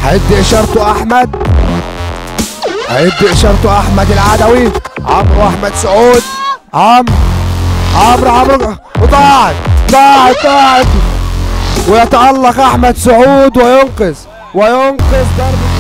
هيدي اشارته احمد هيدي اشارته احمد العدوي عمرو احمد سعود عمرو عمرو عمرو وضاعت ضاعت ضاعت ويتألق احمد سعود وينقذ وينقذ ضربة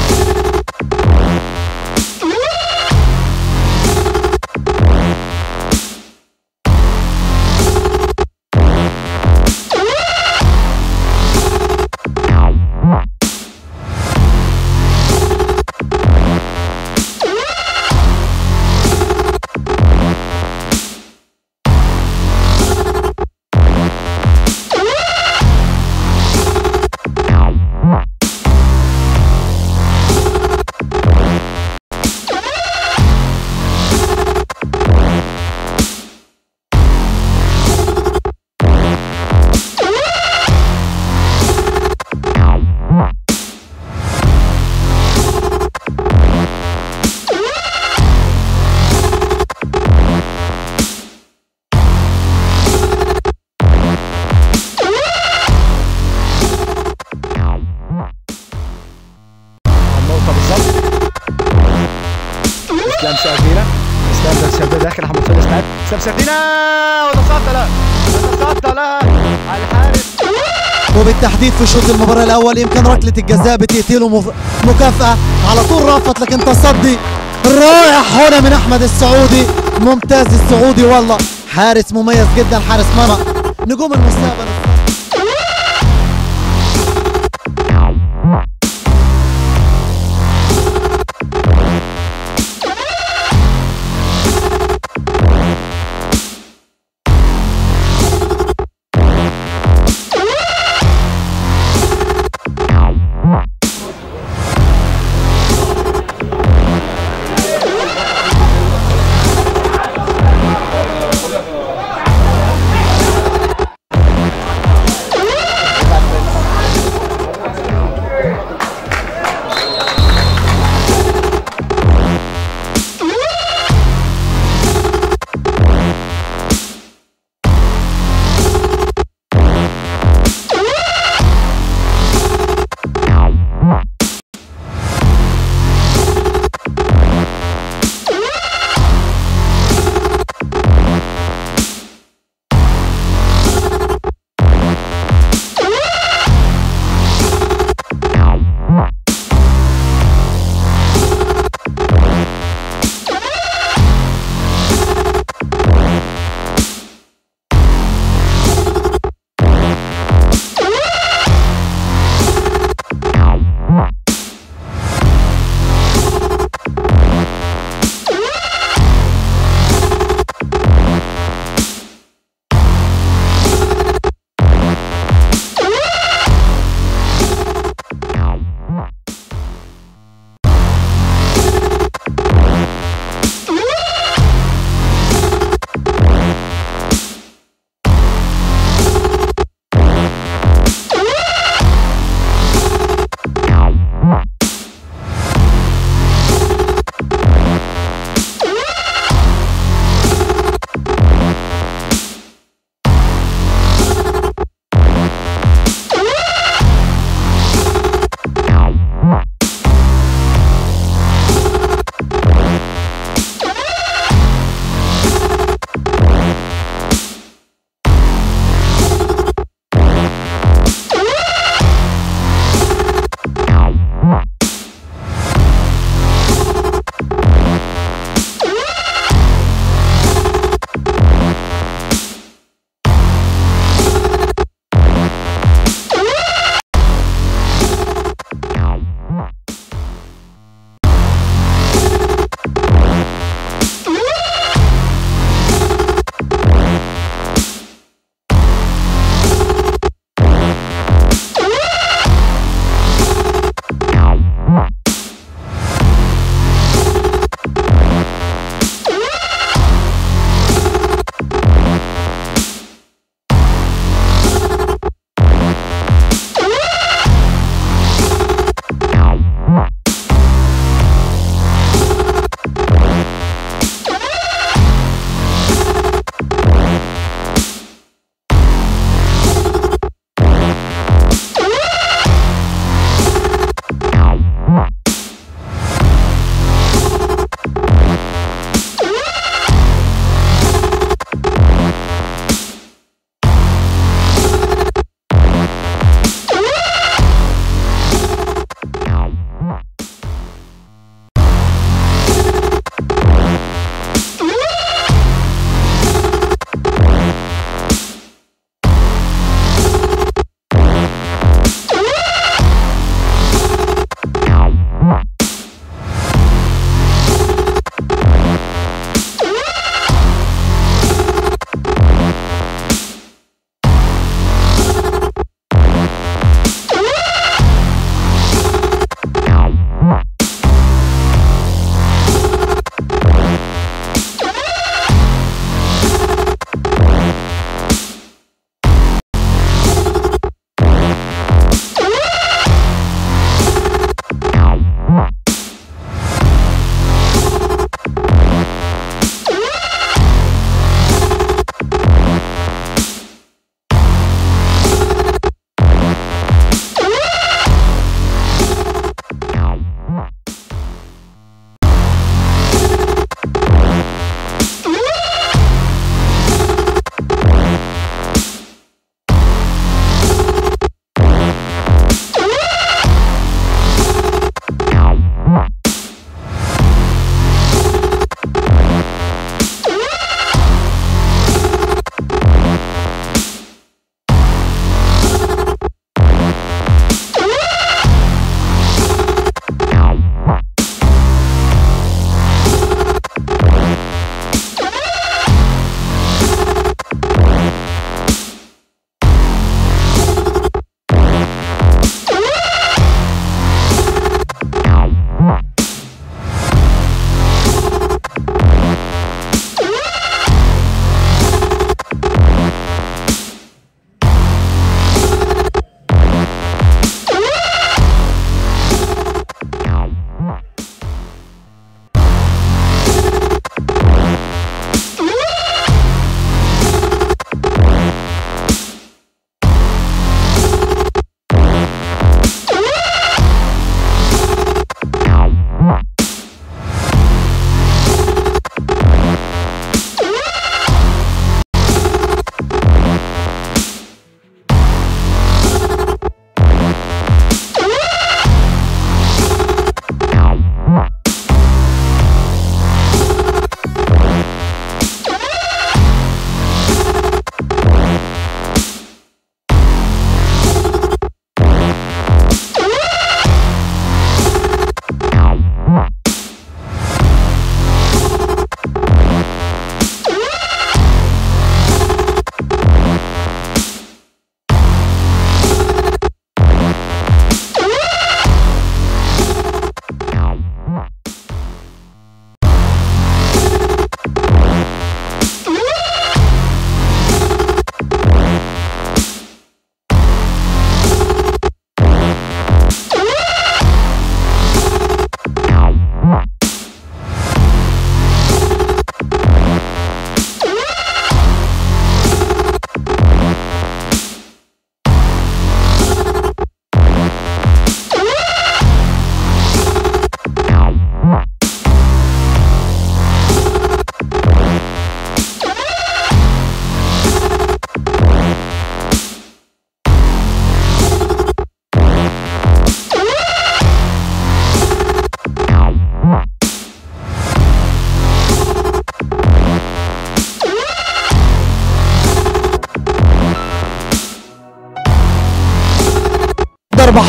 النقطة بالظبط اسلام سردينة اسلام سردينة داخل محمد فارس لعب اسلام سردينة وتصدى لها وتصدى لها الحارس وبالتحديد في شوط المباراة الأول يمكن ركلة الجزاء بتأتي له مف- مكافأة على طول رفض لكن تصدي رائع هنا من أحمد السعودي ممتاز السعودي والله حارس مميز جدا حارس مرمى نجوم المستقبل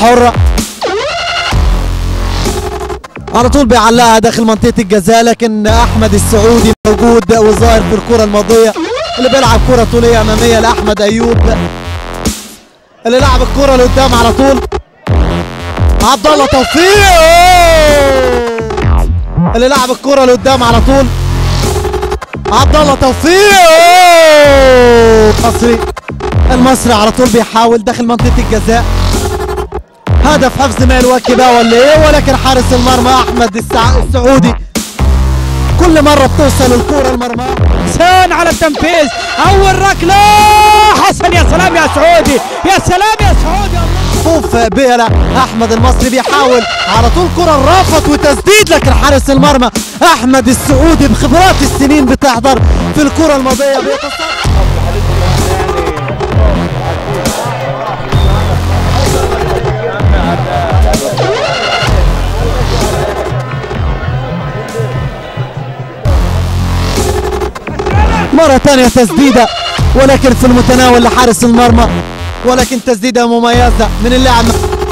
حرة على طول بيعلقها داخل منطقة الجزاء لكن أحمد السعودي موجود وظاهر في الكرة الماضية اللي بيلعب كرة طولية أمامية لأحمد أيوب اللي لعب الكرة لقدام على طول عبد الله توفيق اللي لعب الكرة لقدام على طول عبد الله توفيق مصري المصري على طول بيحاول داخل منطقة الجزاء هدف حفظ مال وكي بقى ولا ايه ولكن حارس المرمى احمد السع... السعودي كل مرة بتوصل الكرة المرمى حسين على التنفيذ اول ركله حسن يا سلام يا سعودي يا سلام يا سعودي خوف بيلا احمد المصري بيحاول على طول كرة الرافض وتسديد لكن حارس المرمى احمد السعودي بخبرات السنين بتحضر في الكرة الماضية بيتصدى مرة ثانية تسديدة ولكن في المتناول لحارس المرمى ولكن تسديدة مميزة من اللاعب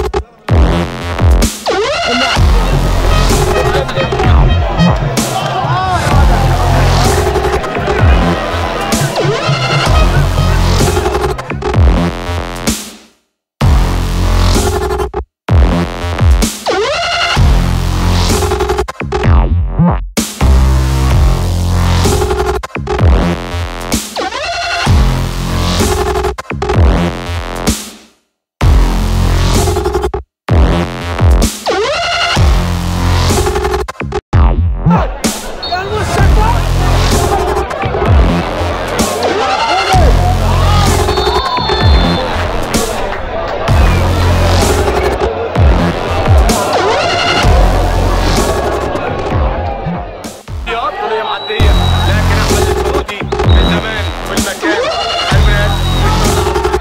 طولية معدية لكن احمد السعودي في الزمان والمكان المناسب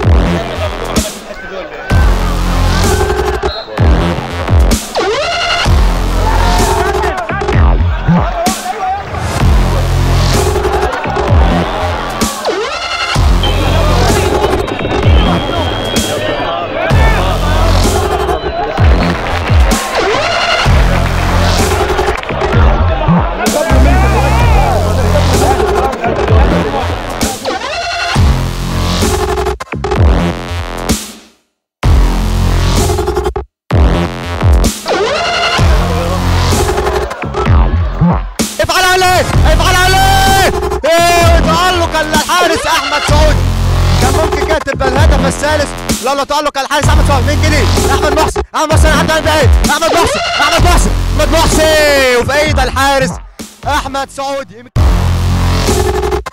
افعل عليه افعل عليه ايه تألق الحارس احمد سعود كان ممكن كده تبقى الهدف الثالث لولا تألق الحارس احمد سعود مين جديد احمد محسن احمد محسن حتى بعيد احمد محسن احمد محسن احمد محسن وفي ايد الحارس احمد سعود